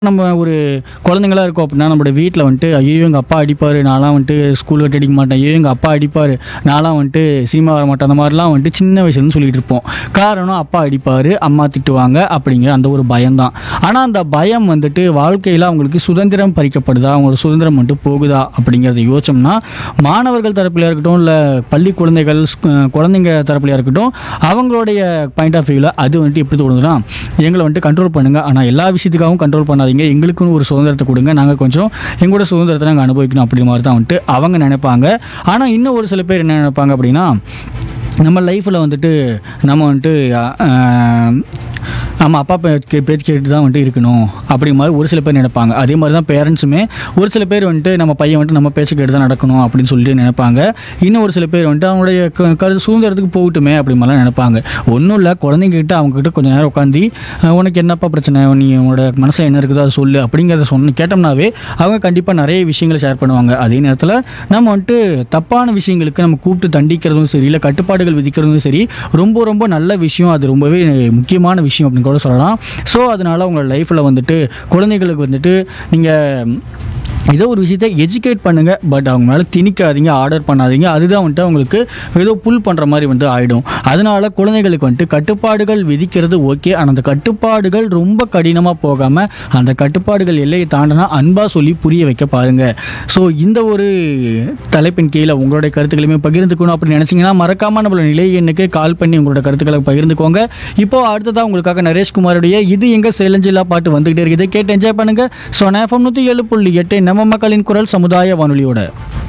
நம்ம ஒரு குழந்தைங்களா இருக்கோம் அப்படின்னா நம்மளோட வீட்டில் வந்துட்டு ஐயோ எங்கள் அப்பா அடிப்பார் நான்லாம் வந்துட்டு ஸ்கூல் விட்டு அடிக்க மாட்டேன் ஐயோ எங்கள் அப்பா அடிப்பார் நான்லாம் வந்துட்டு சினிமா வர மாட்டேன் அந்த மாதிரிலாம் வந்துட்டு சின்ன வயசுலேருந்து சொல்லிட்டு இருப்போம் காரணம் அப்பா அடிப்பார் அம்மா திட்டுவாங்க அப்படிங்கிற அந்த ஒரு பயம்தான் ஆனால் அந்த பயம் வந்துட்டு வாழ்க்கையில் அவங்களுக்கு சுதந்திரம் பறிக்கப்படுதா அவங்களோட சுதந்திரம் வந்துட்டு போகுதா அப்படிங்கிறத யோசிச்சோம்னா மாணவர்கள் தரப்புலையா இருக்கட்டும் இல்லை பள்ளி குழந்தைகள் ஸ்கூ- குழந்தைங்க தரப்புலையா இருக்கட்டும் அவங்களுடைய பாயிண்ட் ஆஃப் வியூவில் அது வந்துட்டு எப்படி தோணுதுன்னா எங்களை வந்துட்டு கண்ட்ரோல் பண்ணுங்கள் ஆனால் எல்லா விஷயத்துக்காகவும் கண்ட்ரோல் பண்ணாதீங்க எங்களுக்குன்னு ஒரு சுதந்திரத்தை கொடுங்க நாங்கள் கொஞ்சம் எங்களோட சுதந்திரத்தை நாங்கள் அனுபவிக்கணும் அப்படி மாதிரி தான் வந்துட்டு அவங்க நினைப்பாங்க ஆனால் இன்னும் ஒரு சில பேர் என்ன நினைப்பாங்க அப்படின்னா நம்ம லைஃப்பில் வந்துட்டு நம்ம வந்துட்டு அஹ், நம்ம அப்பா பே பேச்சு கேட்டு தான் வந்துட்டு இருக்கணும் அப்படி மாதிரி ஒரு சில பேர் நினைப்பாங்க அதே மாதிரி தான் பேரண்ட்ஸுமே ஒரு சில பேர் வந்துட்டு நம்ம பையன் வந்துட்டு நம்ம பேச்சு கேட்டு தான் நடக்கணும் அப்படின்னு சொல்லிட்டு நினைப்பாங்க இன்னும் ஒரு சில பேர் வந்துட்டு அவங்களுடைய க- கருத்து சுதந்திரத்துக்கு போகட்டுமே அப்படி மாதிரிலாம் நினைப்பாங்க ஒன்றும் இல்லை குழந்தைங்க கிட்ட அவங்க கிட்ட கொஞ்ச நேரம் உட்காந்து உனக்கு என்னப்பா பிரச்சனை நீ உன்னோட மனசில் என்ன இருக்குதோ அதை சொல்லு அப்படிங்கிறத சொன்ன கேட்டோம்னாவே அவங்க கண்டிப்பாக நிறைய விஷயங்களை ஷேர் பண்ணுவாங்க அதே நேரத்தில் நம்ம வந்துட்டு தப்பான விஷயங்களுக்கு நம்ம கூப்பிட்டு தண்டிக்கிறதும் சரி இல்லை கட்டுப்பாடுகள் விதிக்கிறதும் சரி ரொம்ப ரொம்ப நல்ல விஷயம் அது ரொம்பவே முக்கியமான விஷயம் அப்படின்னு கூட சொல்லலாம் ஸோ அதனால் உங்களோட லைஃப்பில் வந்துட்டு குழந்தைகளுக்கு வந்துட்டு நீங்கள் ஏதோ ஒரு விஷயத்தை எஜுகேட் பண்ணுங்கள் பட் அவங்க மேலே திணிக்காதீங்க ஆர்டர் பண்ணாதீங்க அதுதான் வந்துட்டு அவங்களுக்கு ஏதோ புல் பண்ணுற மாதிரி வந்து ஆகிடும் அதனால குழந்தைகளுக்கு வந்துட்டு கட்டுப்பாடுகள் விதிக்கிறது ஓகே ஆனால் அந்த கட்டுப்பாடுகள் ரொம்ப கடினமாக போகாமல் அந்த கட்டுப்பாடுகள் எல்லையை தாண்டினா அன்பாக சொல்லி புரிய வைக்க பாருங்கள் ஸோ இந்த ஒரு தலைப்பின் கீழே உங்களுடைய கருத்துக்களையுமே பகிர்ந்துக்கணும் அப்படின்னு நினச்சிங்கன்னா மறக்காமல் நம்மளோட நிலை எண்ணுக்கு கால் பண்ணி உங்களோட கருத்துக்களை பகிர்ந்துக்கோங்க இப்போ அடுத்ததாக உங்களுக்காக நரேஷ்குமாருடைய இது எங்க சேலஞ்சிலா பாட்டு வந்துகிட்டே இருக்குது கேட்டு என்ஜாய் பண்ணுங்க ஸோ நேஃபம் நூற்றி ஏழு புள்ளி எட்டு நம்ம மக்களின் குரல் சமுதாய வானொலியோட